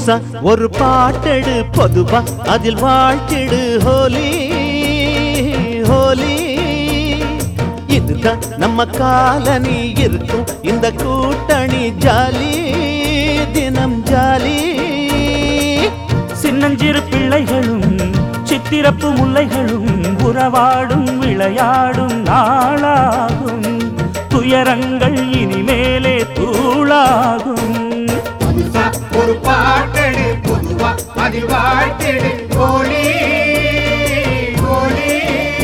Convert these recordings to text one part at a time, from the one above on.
புதுசா ஒரு பாட்டெடு பொதுவா அதில் வாழ்த்திடு ஹோலி ஹோலி இதுதான் நம்ம காலனி இருக்கும் இந்த கூட்டணி ஜாலி தினம் ஜாலி சின்னஞ்சிறு பிள்ளைகளும் சித்திரப்பு முல்லைகளும் உறவாடும் விளையாடும் நாளாகும் துயரங்கள் இனிமேலே தூளாகும் புதுசா ஒரு பாட்டெடு பொதுவா அதில் வாழ்த்திடு ஹோலி ஹோலி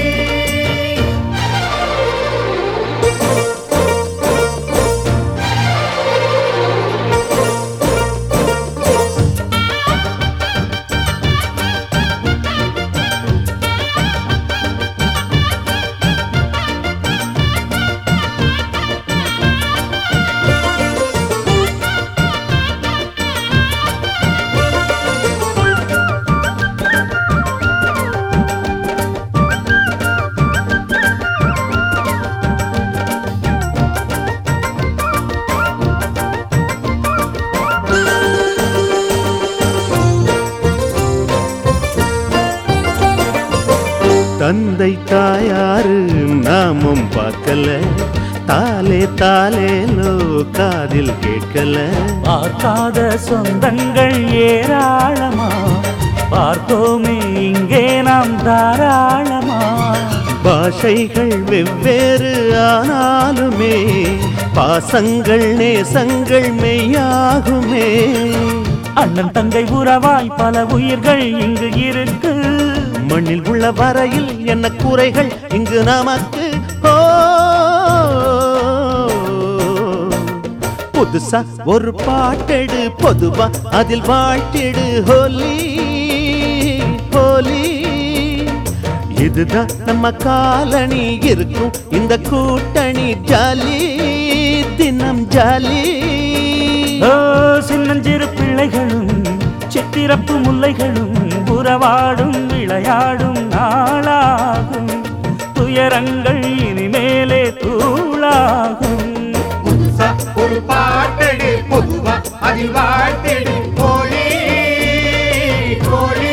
தந்தை தாயாரு நாமும் பார்க்கல தாலே தாலேலோ காதில் கேட்கல பார்க்காத சொந்தங்கள் ஏராளமா பார்த்தோமே இங்கே நாம் தாராளமா பாஷைகள் வெவ்வேறு ஆனாலுமே பாசங்கள் நேசங்கள் மெய்யாகுமே அண்ணன் தங்கை உறவாய் பல உயிர்கள் இங்கு இருக்கு மண்ணில் உள்ள வரையில் என்ன குறைகள் இங்கு நமக்கு ஓ புதுசா ஒரு பாட்டெடு பொதுவா அதில் வாழ்த்திடு ஹோலி ஹோலி இதுதான் நம்ம காலனி இருக்கும் இந்த கூட்டணி ஜாலி தினம் ஜாலி ஓ சின்னஞ்சிறு பிள்ளைகளும் சித்திரப்பு முல்லைகளும் உறவாடும் விளையாடும் நாளாகும் துயரங்கள் இனிமேலே தூளாகும் புதுசா ஒரு பாட்டெடு பொதுவா அதில் வாழ்த்திடு ஹோலி ஹோலி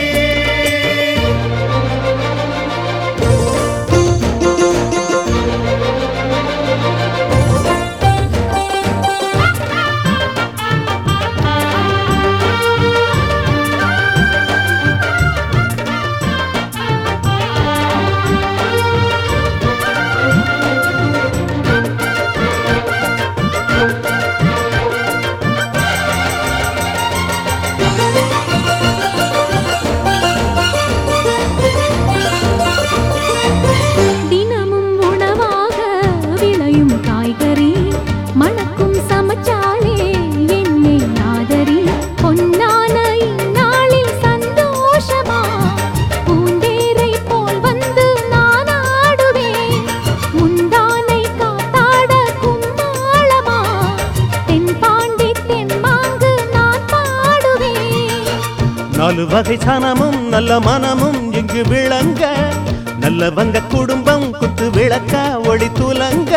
தினமும் உணவாக விளையும் காய்கறி மணக்கும் சமச்சாலே என்னை ஆதரி பொன்னான இந்நாளில் சந்தோஷமா பூந்தேரை போல் வந்து நான் ஆடுவேன் முந்தானை காத்தாட கும்மாளமா தென்பாண்டி தென்மாங்கு நான் பாடுவேன் நாலு வகை சனமும் நல்ல மனமும் இங்கு விளங்க நல்லவங்க குடும்பம் குத்து விளக்க ஒளி துலங்க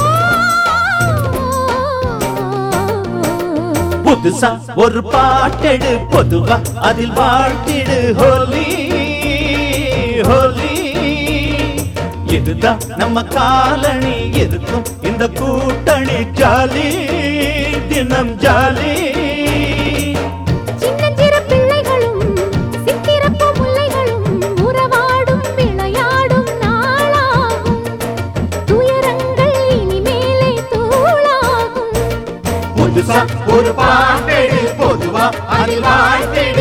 புதுசா ஒரு பாட்டெடு பொதுவா அதில் வாழ்த்திடு ஹோலி ஹோலி இதுதான் நம்ம காலனி இருக்கும் இந்த கூட்டணி ஜாலி தினம் ஜாலி சின்னஞ்சிறு பிள்ளைகளும் சித்திரப்பு முல்லைகளும் உறவாடும் விளையாடும் நாளாகும் துயரங்கள் இனிமேலே தூளாகும் புதுசா ஒரு பாட்டெடு பொதுவா அதில் வாழ்த்திடு